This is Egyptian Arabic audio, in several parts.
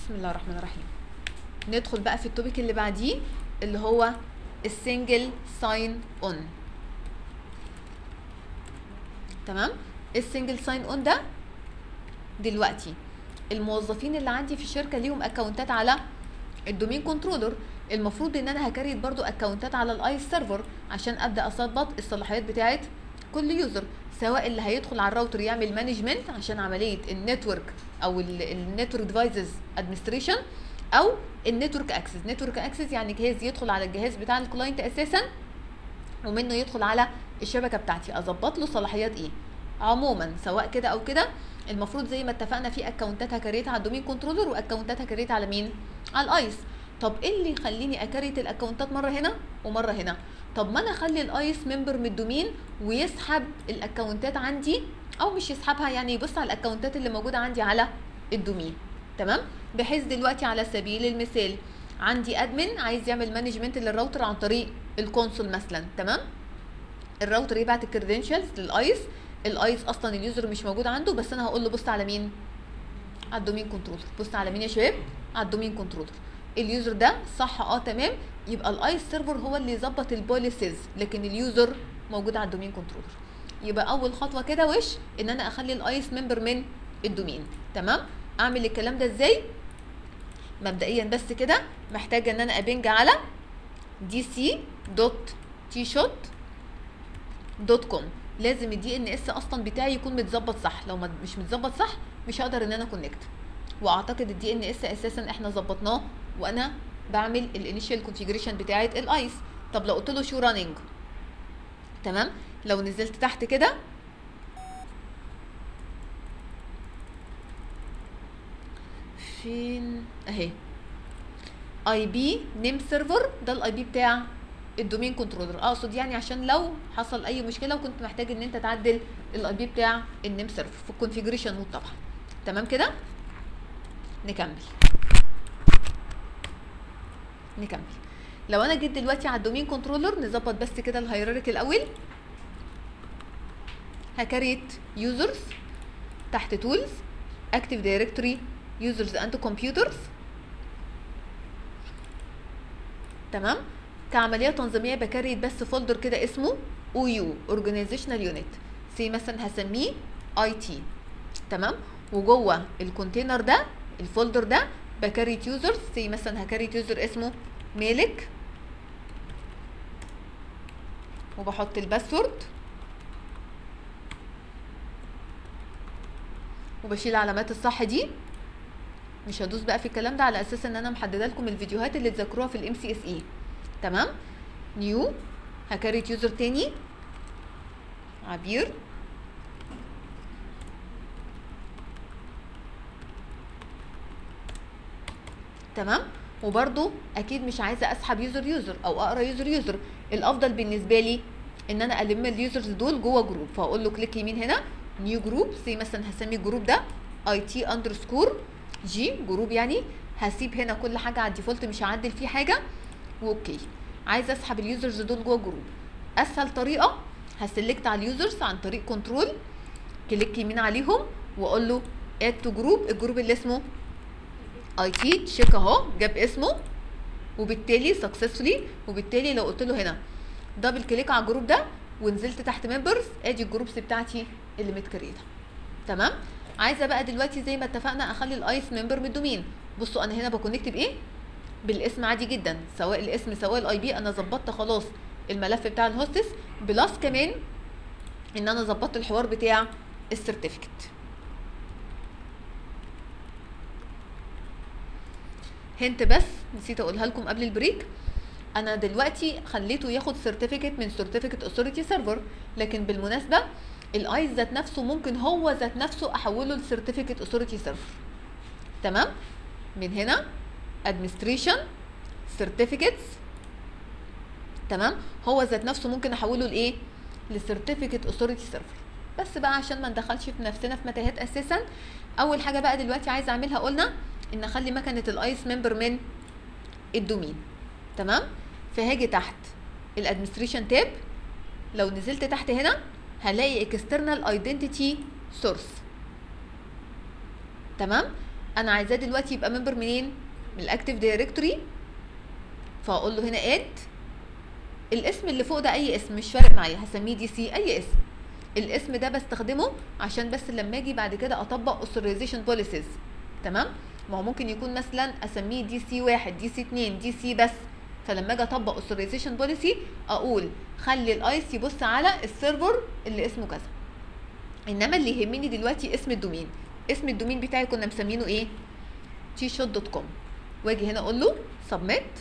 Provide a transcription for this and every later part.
بسم الله الرحمن الرحيم ندخل بقى في التوبيك اللي بعديه اللي هو السنجل ساين اون تمام السنجل ساين اون ده دلوقتي الموظفين اللي عندي في الشركه ليهم اكونتات على الدومين كنترولر المفروض ان انا هكريت برضو اكونتات على الاي سيرفر عشان ابدا اظبط الصلاحيات بتاعه كل يوزر سواء اللي هيدخل على الراوتر يعمل مانجمنت عشان عمليه النتورك او النتورك ديفايسز ادمنستريشن او النتورك اكسس نتورك اكسس يعني جهاز يدخل على الجهاز بتاع الكلاينت اساسا ومنه يدخل على الشبكه بتاعتي اظبط له صلاحيات ايه عموما سواء كده او كده المفروض زي ما اتفقنا في اكونتات هكريتها على الدومين كنترولر واكونتات هكريتها على مين على الايس طب ايه اللي يخليني اكريت الاكونتات مره هنا ومره هنا طب ما انا اخلي الايس ممبر من الدومين ويسحب الاكونتات عندي او مش يسحبها يعني يبص على الاكونتات اللي موجوده عندي على الدومين تمام بحيث دلوقتي على سبيل المثال عندي ادمن عايز يعمل مانجمنت للراوتر عن طريق الكونسول مثلا تمام الراوتر يبعت الكريدنشالز للايس الايس اصلا اليوزر مش موجود عنده بس انا هقول له بص على مين على الدومين كنترولر بص على مين يا شباب على الدومين كنترولر اليوزر ده صح اه تمام يبقى الايس سيرفر هو اللي يظبط البوليسيز لكن اليوزر موجود على الدومين كنترولر يبقى اول خطوه كده وش ان انا اخلي الايس ممبر من الدومين تمام اعمل الكلام ده ازاي مبدئيا بس كده محتاجه ان انا ابنج على دي سي دوت تي شوت دوت كوم لازم الدي ان اس اصلا بتاعي يكون متظبط صح لو مش متظبط صح مش هقدر ان انا كونكت واعتقد الدي ان اس اساسا احنا ظبطناه وانا بعمل الانيشال كونفيجريشن بتاعه الايس طب لو قلت له شو راننج تمام لو نزلت تحت كده فين اهي اي بي نيم سيرفر ده الاي بي بتاع الدومين كنترولر اقصد يعني عشان لو حصل اي مشكله وكنت محتاج ان انت تعدل الاي بي بتاع النيم سيرفر في الكونفيجريشن مود طبعا تمام كده نكمل نكمل لو انا جيت دلوقتي على الدومين كنترولر نظبط بس كده الهيراركي الاول هكريت يوزرز تحت تولز اكتف دايركتوري يوزرز اند كمبيوترز تمام كعمليه تنظيميه بكريت بس فولدر كده اسمه او يو اورجانيزيشنال يونت سي مثلا هسميه اي تي تمام وجوه الكونتينر ده الفولدر ده بكريت يوزرز سي مثلا هكريت يوزر اسمه مالك وبحط الباسورد وبشيل علامات الصح دي مش هدوس بقى في الكلام ده على اساس ان انا محدده لكم الفيديوهات اللي تذاكروها في الام سي اس اي تمام نيو هكريت يوزر تاني عبير تمام وبرده اكيد مش عايزه اسحب يوزر يوزر او اقرا يوزر يوزر الافضل بالنسبه لي ان انا الم اليوزرز دول جوه جروب فاقول له كليك يمين هنا نيو جروب زي مثلا هسمي الجروب ده اي تي اندرسكور جي جروب يعني هسيب هنا كل حاجه على الديفولت مش هعدل فيه حاجه واوكي عايزه اسحب اليوزرز دول جوه جروب اسهل طريقه هسلكت على اليوزرز عن طريق كنترول كليك يمين عليهم واقول له اد تو جروب الجروب اللي اسمه اي تي تشيك اهو جاب اسمه وبالتالي سكسسفولي وبالتالي لو قلت له هنا دبل كليك على الجروب ده ونزلت تحت ممبرز ادي الجروبس بتاعتي اللي متكريته تمام عايزه بقى دلوقتي زي ما اتفقنا اخلي الايس ممبر من الدومين بصوا انا هنا بكونكت بايه بالاسم عادي جدا سواء الاسم سواء الاي بي انا ظبطت خلاص الملف بتاع الهوستس بلس كمان ان انا ظبطت الحوار بتاع السيرتيفيكت هنت بس نسيت اقولها لكم قبل البريك انا دلوقتي خليته ياخد سيرتيفيكت من سيرتيفيكت اوثوريتي سيرفر لكن بالمناسبه الايس ذات نفسه ممكن هو ذات نفسه احوله لسيرتيفيكت اوثوريتي سيرفر تمام من هنا ادمنستريشن سيرتيفيكتس تمام هو ذات نفسه ممكن احوله لايه لسيرتيفيكت اوثوريتي سيرفر بس بقى عشان ما ندخلش في نفسنا في متاهات اساسا اول حاجه بقى دلوقتي عايزه اعملها قلنا ان اخلي مكنه الايس ممبر من الدومين تمام فهاجي تحت الادمنستريشن تاب لو نزلت تحت هنا هلاقي اكسترنال ايدنتيتي سورس تمام انا عايزاه دلوقتي يبقى ممبر منين من الاكتيف دايركتوري فاقول له هنا اد الاسم اللي فوق ده اي اسم مش فارق معايا هسميه دي سي اي اسم الاسم ده بستخدمه عشان بس لما اجي بعد كده اطبق authorization بوليسيز تمام ما هو ممكن يكون مثلا اسميه دي سي واحد دي سي اتنين دي سي بس فلما اجي اطبق authorization بوليسي اقول خلي الايس يبص على السيرفر اللي اسمه كذا انما اللي يهمني دلوقتي اسم الدومين اسم الدومين بتاعي كنا مسمينه ايه تي شوت دوت كوم واجي هنا اقول له سبميت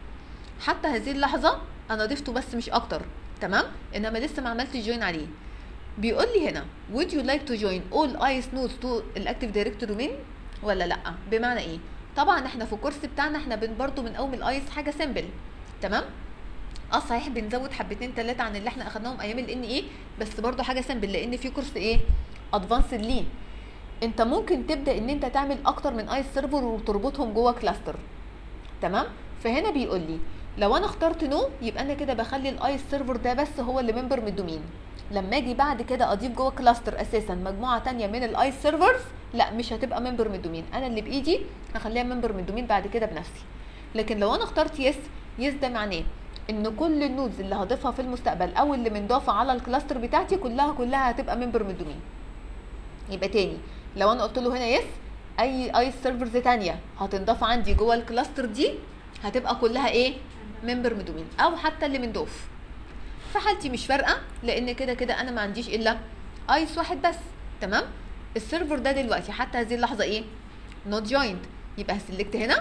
حتى هذه اللحظه انا ضفته بس مش اكتر تمام انما لسه ما عملتش جوين عليه بيقول لي هنا would you like to join all IS nodes to الاكتيف دايركتوري من ولا لا بمعنى ايه طبعا احنا في الكورس بتاعنا احنا بن برضو من اول الايس حاجه سيمبل تمام اه صحيح بنزود حبتين ثلاثه عن اللي احنا اخدناهم ايام الان ايه بس برضو حاجه سيمبل لان في كورس ايه ادفانسد ليه انت ممكن تبدا ان انت تعمل اكتر من ايس سيرفر وتربطهم جوه كلاستر تمام فهنا بيقول لي لو انا اخترت نو يبقى انا كده بخلي الايس سيرفر ده بس هو اللي ممبر من الدومين لما اجي بعد كده اضيف جوه كلاستر اساسا مجموعه تانية من الايس سيرفرز لا مش هتبقى ممبر من الدومين انا اللي بايدي هخليها ممبر من الدومين بعد كده بنفسي لكن لو انا اخترت يس يس ده معناه ان كل النودز اللي هضيفها في المستقبل او اللي منضافه على الكلاستر بتاعتي كلها كلها هتبقى ممبر من الدومين يبقى تاني لو انا قلت له هنا يس اي اي سيرفرز تانية هتنضاف عندي جوه الكلاستر دي هتبقى كلها ايه ممبر من دومين او حتى اللي مندوف فحالتي مش فارقه لان كده كده انا ما عنديش الا ايس واحد بس تمام السيرفر ده دلوقتي حتى هذه اللحظه ايه نوت جويند يبقى هسلكت هنا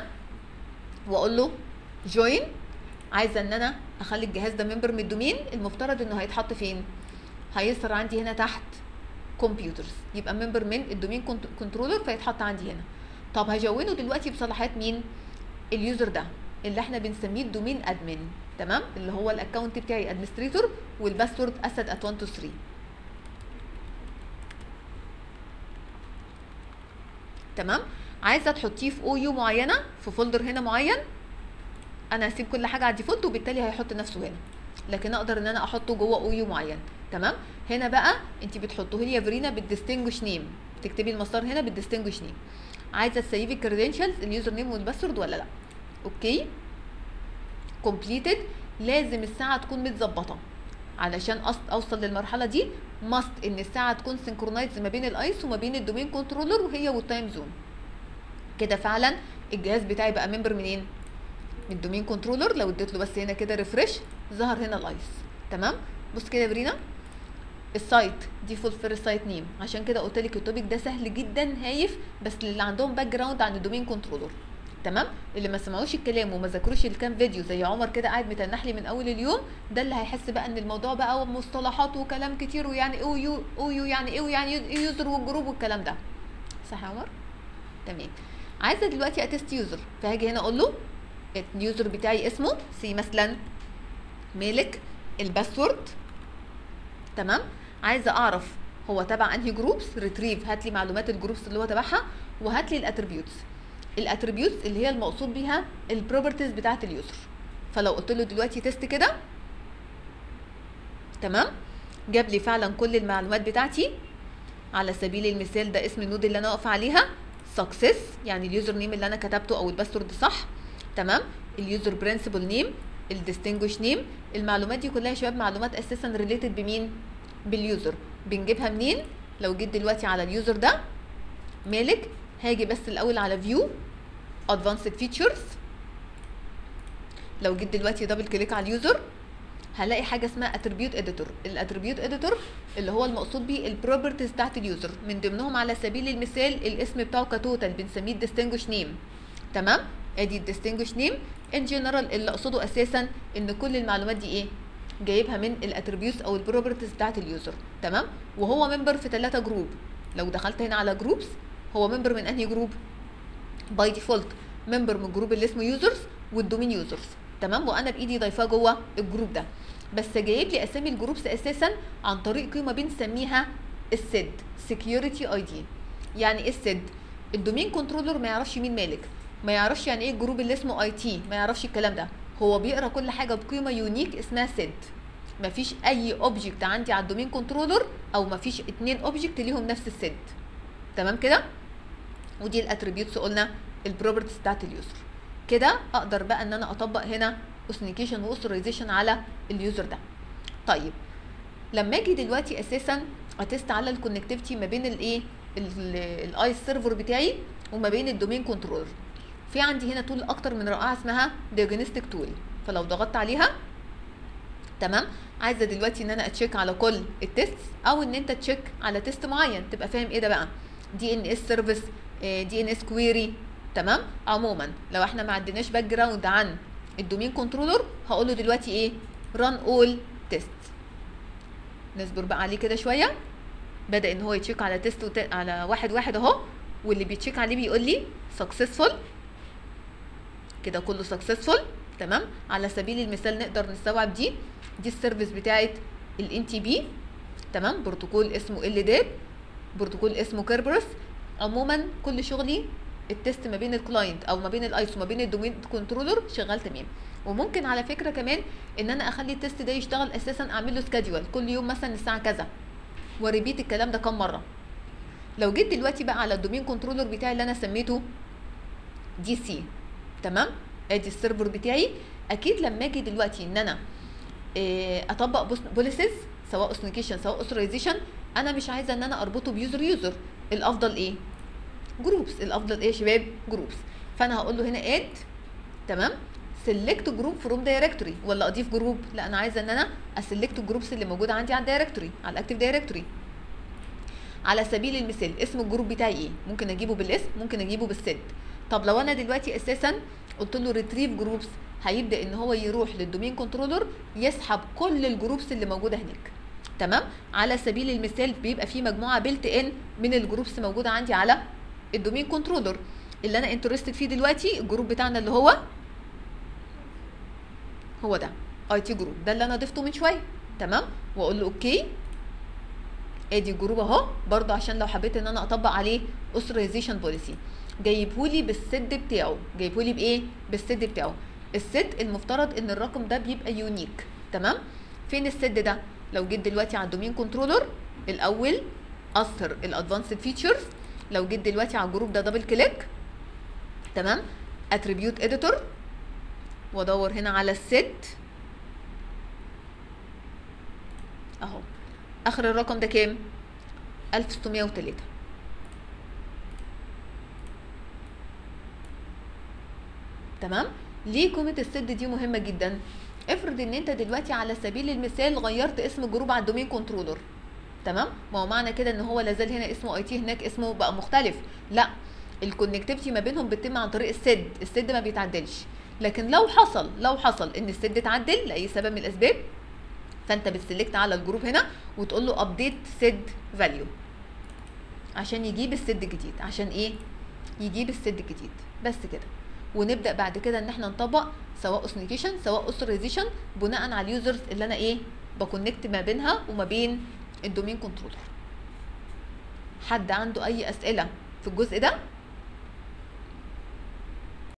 واقول له جوين عايزه ان انا اخلي الجهاز ده ممبر من الدومين المفترض انه هيتحط فين هيظهر عندي هنا تحت كمبيوترز يبقى ممبر من الدومين كنترولر فيتحط عندي هنا طب هجونه دلوقتي بصلاحيات مين اليوزر ده اللي احنا بنسميه الدومين ادمن تمام اللي هو الاكونت بتاعي ادمنستريتور والباسورد اسد ات 1 2 3 تمام عايزه تحطيه في او يو معينه في فولدر هنا معين انا هسيب كل حاجه على الديفولت وبالتالي هيحط نفسه هنا لكن اقدر ان انا احطه جوه او يو معين تمام هنا بقى انت بتحطوه لي يا فرينا بالديستنجوش نيم تكتبي المسار هنا بالديستنجوش نيم عايزه تسيبي الكريدنشالز اليوزر نيم والباسورد ولا لا اوكي كومبليتد لازم الساعه تكون متظبطه علشان اوصل للمرحله دي ماست ان الساعه تكون سنكرونايز ما بين الايس وما بين الدومين كنترولر وهي والتايم زون كده فعلا الجهاز بتاعي بقى ممبر منين من الدومين كنترولر لو اديت له بس هنا كده ريفرش ظهر هنا الايس تمام بص كده يا برينا السايت ديفولت فيرست سايت نيم عشان كده قلت لك التوبيك ده سهل جدا هايف بس للي عندهم باك جراوند عن الدومين كنترولر تمام اللي ما سمعوش الكلام وما ذاكروش الكام فيديو زي عمر كده قاعد متنح لي من اول اليوم ده اللي هيحس بقى ان الموضوع بقى مصطلحات وكلام كتير ويعني ايه ويو او يو يعني ايه ويعني ايه يوزر والجروب والكلام ده صح يا عمر تمام عايزه دلوقتي اتست يوزر فهاجي هنا اقول له اليوزر بتاعي اسمه سي مثلا مالك الباسورد تمام عايزه اعرف هو تبع انهي جروبس ريتريف هات لي معلومات الجروبس اللي هو تبعها وهات لي الاتريبيوتس الاتريبيوتس اللي هي المقصود بيها البروبرتيز بتاعه اليوزر فلو قلت له دلوقتي تيست كده تمام جاب لي فعلا كل المعلومات بتاعتي على سبيل المثال ده اسم النود اللي انا واقفه عليها سكسس يعني اليوزر نيم اللي انا كتبته او الباسورد صح تمام اليوزر برنسبل نيم الديستنجوش نيم المعلومات دي كلها يا شباب معلومات اساسا ريليتد بمين باليوزر بنجيبها منين لو جيت دلوقتي على اليوزر ده مالك هاجي بس الاول على فيو ادفانسد فيتشرز لو جيت دلوقتي دبل كليك على اليوزر هلاقي حاجه اسمها اتريبيوت اديتور الاتريبيوت اديتور اللي هو المقصود بيه البروبرتيز بتاعت اليوزر من ضمنهم على سبيل المثال الاسم بتاعه كتوتال بنسميه الديستنجوش نيم تمام ادي الديستنجوش نيم ان جنرال اللي اقصده اساسا ان كل المعلومات دي ايه جايبها من الاتريبيوتس او البروبرتيز بتاعت اليوزر تمام وهو ممبر في ثلاثه جروب لو دخلت هنا على جروبس هو ممبر من انهي جروب باي ديفولت ممبر من الجروب اللي اسمه يوزرز والدومين يوزرز تمام وانا بايدي ضايفاه جوه الجروب ده بس جايب لي اسامي الجروبس اساسا عن طريق قيمه بنسميها السيد سكيورتي اي دي يعني ايه السيد الدومين كنترولر ما يعرفش مين مالك ما يعرفش يعني ايه الجروب اللي اسمه اي تي ما يعرفش الكلام ده هو بيقرا كل حاجه بقيمه يونيك اسمها سيد مفيش اي اوبجكت عندي على الدومين كنترولر او مفيش اتنين اوبجكت ليهم نفس السيد تمام كده ودي الاتريبيوتس قلنا البروبرتيز بتاعت اليوزر كده اقدر بقى ان انا اطبق هنا اوثنيكيشن واوثرايزيشن على اليوزر ده طيب لما اجي دلوقتي اساسا اتست على الكونكتيفيتي ما بين الايه الاي سيرفر بتاعي وما بين الدومين كنترولر في عندي هنا تول اكتر من رائعه اسمها دياجنوستيك تول فلو ضغطت عليها تمام عايزه دلوقتي ان انا اتشيك على كل التيست او ان انت تشيك على تيست معين تبقى فاهم ايه ده بقى دي ان اس سيرفيس دي ان اس كويري تمام عموما لو احنا ما عندناش باك جراوند عن الدومين كنترولر هقول له دلوقتي ايه ران اول تيست نصبر بقى عليه كده شويه بدا ان هو يتشيك على تيست وت... على واحد واحد اهو واللي بيتشيك عليه بيقول لي سكسسفول كده كله سكسسفول تمام على سبيل المثال نقدر نستوعب دي دي السيرفيس بتاعت الان تي بي تمام بروتوكول اسمه ال ديب بروتوكول اسمه كيربرس عموما كل شغلي التست ما بين الكلاينت او ما بين الايس وما بين الدومين كنترولر شغال تمام وممكن على فكره كمان ان انا اخلي التست ده يشتغل اساسا اعمل له سكادجول كل يوم مثلا الساعه كذا وريبيت الكلام ده كام مره لو جيت دلوقتي بقى على الدومين كنترولر بتاعي اللي انا سميته دي سي تمام ادي السيرفر بتاعي اكيد لما اجي دلوقتي ان انا إيه اطبق بوليسز سواء اوثنيكيشن سواء اوثرايزيشن انا مش عايزه ان انا اربطه بيوزر يوزر الافضل ايه جروبس الافضل ايه يا شباب جروبس فانا هقول له هنا اد تمام سيلكت جروب فروم دايركتوري ولا اضيف جروب لا انا عايزه ان انا اسلكت الجروبس اللي موجوده عندي على الدايركتوري على الاكتيف دايركتوري على سبيل المثال اسم الجروب بتاعي ايه ممكن اجيبه بالاسم ممكن اجيبه بالسد طب لو انا دلوقتي اساسا قلت له ريتريف جروبس هيبدا ان هو يروح للدومين كنترولر يسحب كل الجروبس اللي موجوده هناك تمام على سبيل المثال بيبقى في مجموعه بيلت ان من الجروبس موجوده عندي على الدومين كنترولر اللي انا انترستد فيه دلوقتي الجروب بتاعنا اللي هو هو ده اي تي جروب ده اللي انا ضفته من شويه تمام واقول له اوكي ادي الجروب اهو برضه عشان لو حبيت ان انا اطبق عليه اوثرايزيشن بوليسي جايبهولي بالسد بتاعه جايبهولي بايه بالسد بتاعه السد المفترض ان الرقم ده بيبقى يونيك تمام فين السد ده لو جيت دلوقتي على الدومين كنترولر الاول اثر الادفانسد فيتشرز لو جيت دلوقتي على الجروب ده دبل كليك تمام اتريبيوت اديتور وادور هنا على الست اهو اخر الرقم ده كام 1603 تمام ليه قيمه السد دي مهمه جدا افرض ان انت دلوقتي على سبيل المثال غيرت اسم الجروب على الدومين كنترولر تمام ما هو معنى كده ان هو لازال هنا اسمه اي تي هناك اسمه بقى مختلف لا الكونكتيفيتي ما بينهم بتتم عن طريق السد السد ما بيتعدلش لكن لو حصل لو حصل ان السد اتعدل لاي سبب من الاسباب فانت بتسلكت على الجروب هنا وتقول له ابديت سد فاليو عشان يجيب السد الجديد عشان ايه يجيب السد الجديد بس كده ونبدا بعد كده ان احنا نطبق سواء اوثنيكيشن سواء اوثرايزيشن بناء على اليوزرز اللي انا ايه بكونكت ما بينها وما بين الدومين كنترولر حد عنده اي اسئله في الجزء ده